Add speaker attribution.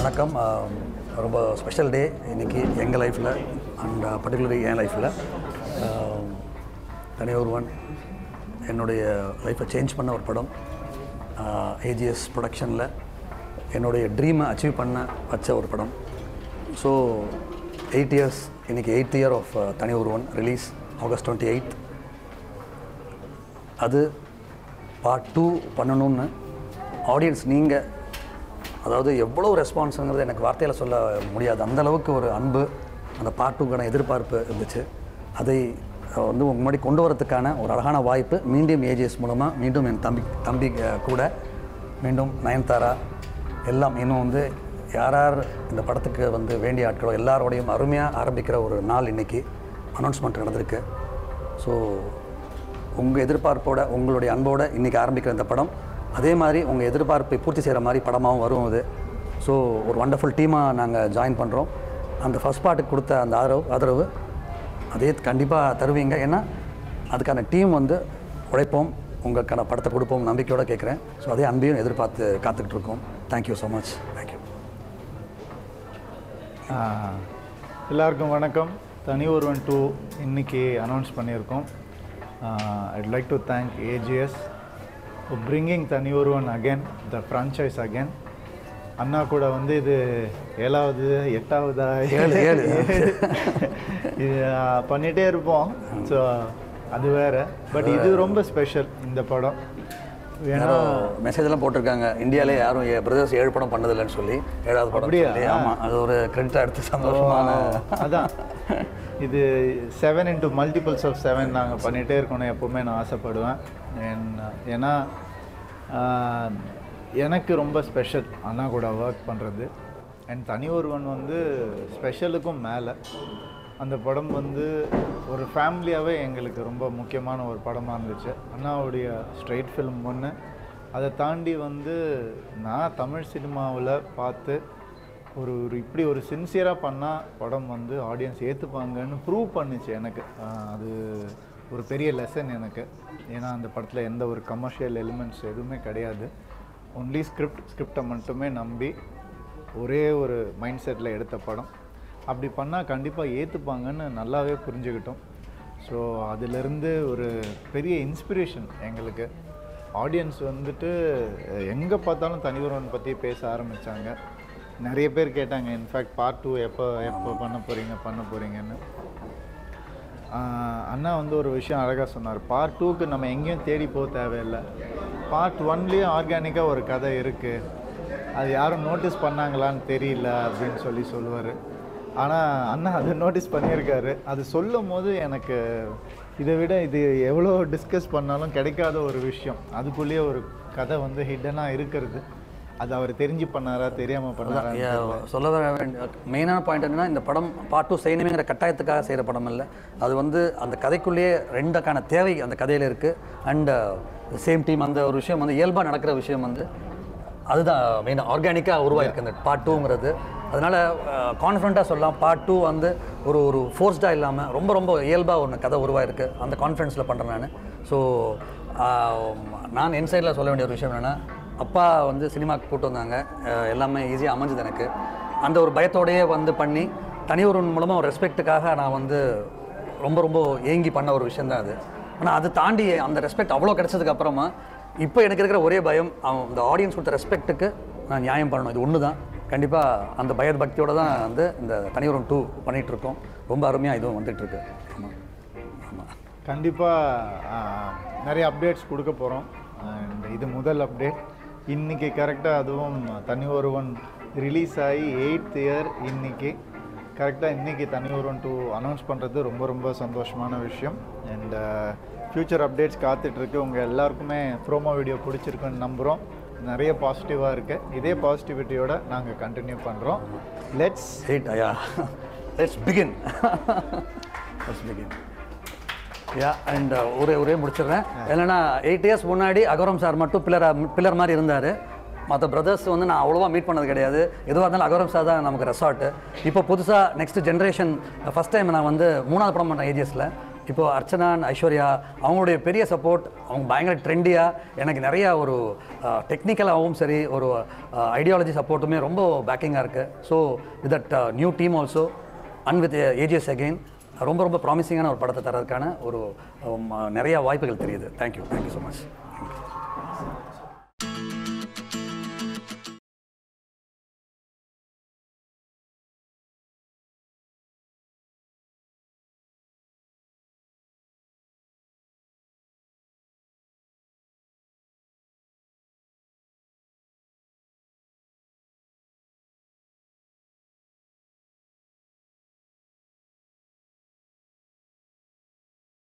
Speaker 1: வணக்கம் ஆம், ரொம்ப ஸ்பெஷல் டே இன்னைக்கு எங்கள் லைஃப்பில் அண்ட் பர்டிகுலர்லி என் லைஃப்பில் தனி ஒருவன் என்னுடைய லைஃப்பை சேஞ்ச் பண்ண ஒரு படம் ஏஜிஎஸ் ப்ரொடக்ஷனில் என்னுடைய ட்ரீமை அச்சீவ் பண்ண வச்ச ஒரு படம் ஸோ எயிட் இயர்ஸ் இன்னைக்கு eighth year of Thani Oruvan release August twenty eighth அது பார்ட் டூ பண்ணணும்னு ஆடியன்ஸ் நீங்கள் அதாவது எவ்வளோ ரெஸ்பான்ஸுங்கிறது எனக்கு வார்த்தையில் சொல்ல முடியாது அந்த அளவுக்கு ஒரு அன்பு அந்த பார்ட் டூக்கான எதிர்பார்ப்பு இருந்துச்சு அதை அஹ், வந்து உங்க முன்னாடி கொண்டு வரதுக்கான ஒரு அழகான வாய்ப்பு மீண்டும் ஏஜிஎஸ் மூலமாக மீண்டும் என் தம்பி தம்பி அஹ், கூட மீண்டும் நயன்தாரா எல்லாம் இன்னும் வந்து யார் யார் இந்த படத்துக்கு வந்து வேண்டிய ஆட்களோ எல்லாரோடையும் அருமையாக ஆரம்பிக்கிற ஒரு நாள் இன்னைக்கு அனௌன்ஸ்மெண்ட் நடந்திருக்கு ஸோ உங்கள் எதிர்பார்ப்போட உங்களுடைய அன்போட இன்றைக்கி ஆரம்பிக்கிற இந்த படம் அதே மாதிரி உங்கள் எதிர்பார்ப்பை பூர்த்தி செய்கிற மாதிரி படமாகவும் வரும் அது ஸோ ஒரு வண்டர்ஃபுல் டீமாக நாங்கள் ஜாயின் பண்ணுறோம் அந்த ஃபஸ்ட் பார்ட்டுக்கு கொடுத்த அந்த ஆதரவு ஆதரவு அதே கண்டிப்பாக தருவீங்க ஏன்னா அதுக்கான டீம் வந்து உழைப்போம் உங்களுக்கான படத்தை கொடுப்போம் நம்பிக்கையோடு கேட்குறேன் ஸோ அதே அன்பையும் எதிர்பார்த்து காத்துக்கிட்டு இருக்கோம் தேங்க்யூ ஸோ மச் தேங்க்யூ
Speaker 2: ஆஹ், எல்லாருக்கும் வணக்கம் தனி ஒருவன் டூ இன்னைக்கு அனௌன்ஸ் பண்ணியிருக்கோம் I'd like to thank AGS bringing Thani Oruvan again the franchise again அண்ணா கூட வந்து இது ஏழாவது எட்டாவதா
Speaker 1: ஏழு, ஏழு.
Speaker 2: இது ஆஹ், பண்ணிட்டே இருப்போம் ஸோ அது வேற பட் இது ரொம்ப ஸ்பெஷல் இந்த படம் ஏன்னா
Speaker 1: மெசேஜ் எல்லாம் போட்டிருக்காங்க இந்தியாவிலே யாரும் பிரதர்ஸ் ஏழு படம் பண்ணதில்லைன்னு சொல்லி ஏழாவது படம்
Speaker 2: அப்படியா?
Speaker 1: சொல்லி ஆமாம் அது ஒரு கிரெடிட்டாக எடுத்து சந்தோஷமான
Speaker 2: அதான் இது seven into multiples of seven நாங்கள் பண்ணிகிட்டே இருக்கணும் எப்போவுமே நான் ஆசைப்படுவேன் And, ஏன்னா ஆஹ், எனக்கு ரொம்ப ஸ்பெஷல் அண்ணா கூட ஒர்க் பண்ணுறது அண்ட் தனி ஒருவன் வந்து ஸ்பெஷலுக்கும் மேலே அந்த படம் வந்து ஒரு ஃபேமிலியாகவே எங்களுக்கு ரொம்ப முக்கியமான ஒரு படமாக இருந்துச்சு அண்ணாவுடைய ஸ்ட்ரைட் ஃபிலிம் ஒன்று அதை தாண்டி வந்து நான் தமிழ் சினிமாவில் பார்த்து ஒரு ஒரு இப்படி ஒரு சின்சியராக பண்ணால் படம் வந்து ஆடியன்ஸ் ஏற்றுப்பாங்கன்னு ப்ரூவ் பண்ணுச்சு எனக்கு ஆஹ் அது ஒரு பெரிய லெசன் எனக்கு ஏன்னா அந்த படத்தில் எந்த ஒரு கமர்ஷியல் எலிமெண்ட்ஸ் எதுவுமே கிடையாது ஒன்லி ஸ்கிரிப்ட் ஸ்கிரிப்டை மட்டுமே நம்பி ஒரே ஒரு மைண்ட் செட்டில் எடுத்த படம் அப்படி பண்ணால் கண்டிப்பாக ஏற்றுப்பாங்கன்னு நல்லாவே புரிஞ்சுக்கிட்டோம் ஸோ அதிலிருந்து ஒரு பெரிய இன்ஸ்பிரேஷன் எங்களுக்கு ஆடியன்ஸ் வந்துட்டு எங்கே பார்த்தாலும் தனிவரவன் பற்றி பேச ஆரம்பித்தாங்க நிறைய பேர் கேட்டாங்க இன்ஃபேக்ட் பார்ட் டூ எப்போ எப்போ பண்ண போகிறீங்க பண்ண போகிறீங்கன்னு ஆஹ் அண்ணா வந்து ஒரு விஷயம் அழகாக சொன்னார் பார்ட் டூக்கு நம்ம எங்கேயும் தேடி போக தேவையில்லை பார்ட் ஒன்லேயும் ஆர்கானிக்காக ஒரு கதை இருக்குது அது யாரும் நோட்டீஸ் பண்ணாங்களான்னு தெரியல அப்படின்னு சொல்லி சொல்லுவார் ஆனால் அண்ணா அது நோட்டீஸ் பண்ணியிருக்காரு அது சொல்லும் போது எனக்கு இதை விட இது எவ்வளோ டிஸ்கஸ் பண்ணாலும் கிடைக்காத ஒரு விஷயம் அதுக்குள்ளேயே ஒரு கதை வந்து ஹிட்டனாக இருக்கிறது அது அவர் தெரிஞ்சு பண்ணாரா தெரியாமல் பண்ணாரா
Speaker 1: ஏ- சொல்ல வர வேண்டிய மெயினான பாயிண்ட் என்னன்னா இந்த படம் பார்ட் டூ செய்யணுங்கிற கட்டாயத்துக்காக செய்கிற படம் இல்லை அது வந்து அந்த கதைக்குள்ளேயே ரெண்டுக்கான தேவை அந்த கதையில் இருக்குது அண்ட் சேம் டீம் அந்த ஒரு விஷயம் வந்து இயல்பாக நடக்கிற விஷயம் வந்து அதுதான் மெயின் ஆர்கானிக்காக உருவாயிருக்கு அந்த பார்ட் டூங்கிறது அதனால் கான்ஃபிடண்ட்டாக சொல்லலாம் பார்ட் டூ வந்து ஒரு ஒரு ஃபோர்ஸ்டாக இல்லாமல் ரொம்ப ரொம்ப இயல்பாக ஒன்று கதை உருவாயிருக்கு அந்த கான்ஃபிடென்ஸில் பண்ணுறேன் நான் ஸோ நான் என் சைடில் சொல்ல வேண்டிய ஒரு விஷயம் என்னென்னா அப்பா வந்து சினிமாக்கு கூட்டு வந்தாங்க அஹ் எல்லாமே ஈஸியாக அமைஞ்சது எனக்கு அந்த ஒரு பயத்தோடையே வந்து பண்ணி தனி ஒரு மூலமாக ஒரு ரெஸ்பெக்ட்டுக்காக நான் வந்து ரொம்ப ரொம்ப ஏங்கி பண்ண ஒரு விஷயம் தான் அது ஆனால் அது தாண்டி அந்த ரெஸ்பெக்ட் அவ்வளோ கிடைச்சதுக்கு அப்புறமா இப்போ எனக்கு இருக்கிற ஒரே பயம் அவன் இந்த ஆடியன்ஸ் கொடுத்த ரெஸ்பெக்ட்டுக்கு நான் நியாயம் பண்ணணும் இது ஒன்று தான் கண்டிப்பாக அந்த பய பக்தியோட தான் வந்து இந்த தனியுரம் டூ பண்ணிகிட்டு இருக்கோம் ரொம்ப அருமையாக இதுவும் வந்துட்டு இருக்கு ஆமாம் ஆமாம்
Speaker 2: கண்டிப்பாக நிறைய அப்டேட்ஸ் கொடுக்க போகிறோம் அண்ட் இது முதல் அப்டேட் இன்னைக்கு கரெக்டாக அதுவும் தனி ஒருவன் ரிலீஸ் ஆகி எயித் இயர் இன்னைக்கு கரெக்டாக இன்னைக்கு தனி ஒருவன் டூ அனௌன்ஸ் பண்ணுறது ரொம்ப ரொம்ப சந்தோஷமான விஷயம் அண்ட் ஃப்யூச்சர் அப்டேட்ஸ் காத்துட்ருக்கு உங்கள் எல்லாருக்குமே ப்ரோமோ வீடியோ பிடிச்சிருக்குன்னு நம்புகிறோம் நிறைய பாசிட்டிவாக இருக்குது இதே பாசிட்டிவிட்டியோட நாங்கள் கண்டினியூ பண்ணுறோம் லெட்ஸ்
Speaker 1: எயிட் ஐயா let's begin let's begin yeah and ஒரே ஒரே முடிச்சிடுறேன் இல்லைன்னா எயிட் இயர்ஸ் முன்னாடி அகரம் சார் மட்டும் பில்லர் பில்லர் மாதிரி இருந்தார் மற்ற பிரதர்ஸ் வந்து நான் அவ்வளோவா மீட் பண்ணது கிடையாது எதுவாக இருந்தாலும் அகரம் சார் தான் நமக்கு ரெசார்ட்டு இப்போ புதுசாக நெக்ஸ்ட் ஜென்ரேஷன் ஃபஸ்ட் டைம் நான் வந்து மூணாவது படம் பண்ணேன் ஏஜிஎஸில் இப்போ அர்ச்சனா and ஐஸ்வர்யா அவங்களுடைய பெரிய சப்போர்ட் அவங்க பயங்கர ட்ரெண்டியாக எனக்கு நிறைய ஒரு டெக்னிக்கலாகவும் சரி ஒரு ஐடியாலஜி சப்போர்ட்டுமே ரொம்ப பேக்கிங்காக இருக்குது so with that new team also and with AGS again ரொம்ப ரொம்ப ப்ராமிசிங்கான ஒரு படத்தை தரதுக்கான ஒரு um, நிறைய வாய்ப்புகள் தெரியுது தேங்க்யூ தேங்க்யூ ஸோ மச்